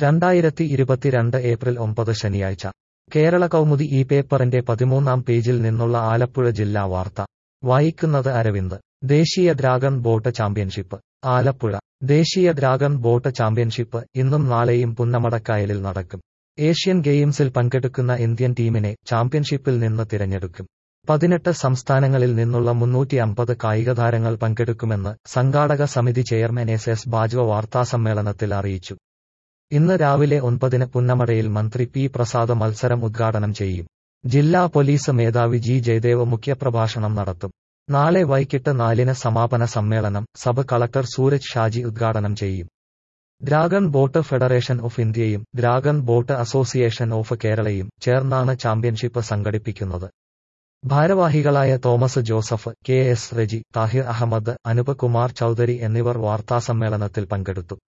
രണ്ടായിരത്തി ഇരുപത്തിരണ്ട് ഏപ്രിൽ ഒമ്പത് ശനിയാഴ്ച കേരള കൗമുദി ഈ പേപ്പറിന്റെ പതിമൂന്നാം പേജിൽ നിന്നുള്ള ആലപ്പുഴ ജില്ലാ വാർത്ത വായിക്കുന്നത് അരവിന്ദ് ദേശീയ ഡ്രാഗൺ ബോട്ട് ചാമ്പ്യൻഷിപ്പ് ആലപ്പുഴ ദേശീയ ഡ്രാഗൺ ബോട്ട് ചാമ്പ്യൻഷിപ്പ് ഇന്നും നാളെയും പുന്നമടക്കായലിൽ നടക്കും ഏഷ്യൻ ഗെയിംസിൽ പങ്കെടുക്കുന്ന ഇന്ത്യൻ ടീമിനെ ചാമ്പ്യൻഷിപ്പിൽ നിന്ന് തിരഞ്ഞെടുക്കും പതിനെട്ട് സംസ്ഥാനങ്ങളിൽ നിന്നുള്ള മുന്നൂറ്റി അമ്പത് കായികതാരങ്ങൾ പങ്കെടുക്കുമെന്ന് സംഘാടക സമിതി ചെയർമാൻ എസ് എസ് ബാജ്വ വാർത്താസമ്മേളനത്തിൽ അറിയിച്ചു ഇന്ന് രാവിലെ ഒൻപതിന് പുന്നമടയിൽ മന്ത്രി പി പ്രസാദ് മത്സരം ഉദ്ഘാടനം ചെയ്യും ജില്ലാ പോലീസ് മേധാവി ജി ജയദേവ് മുഖ്യപ്രഭാഷണം നടത്തും നാളെ വൈകിട്ട് നാലിന് സമാപന സമ്മേളനം സബ് കളക്ടർ സൂരജ് ഷാജി ഉദ്ഘാടനം ചെയ്യും ഡ്രാഗൺ ബോട്ട് ഫെഡറേഷൻ ഓഫ് ഇന്ത്യയും ഡ്രാഗൺ ബോട്ട് അസോസിയേഷൻ ഓഫ് കേരളയും ചേർന്നാണ് ചാമ്പ്യൻഷിപ്പ് സംഘടിപ്പിക്കുന്നത് ഭാരവാഹികളായ തോമസ് ജോസഫ് കെ എസ് റെജി താഹിർ അഹമ്മദ് അനൂപ് കുമാർ ചൌധരി എന്നിവർ വാർത്താസമ്മേളനത്തിൽ പങ്കെടുത്തു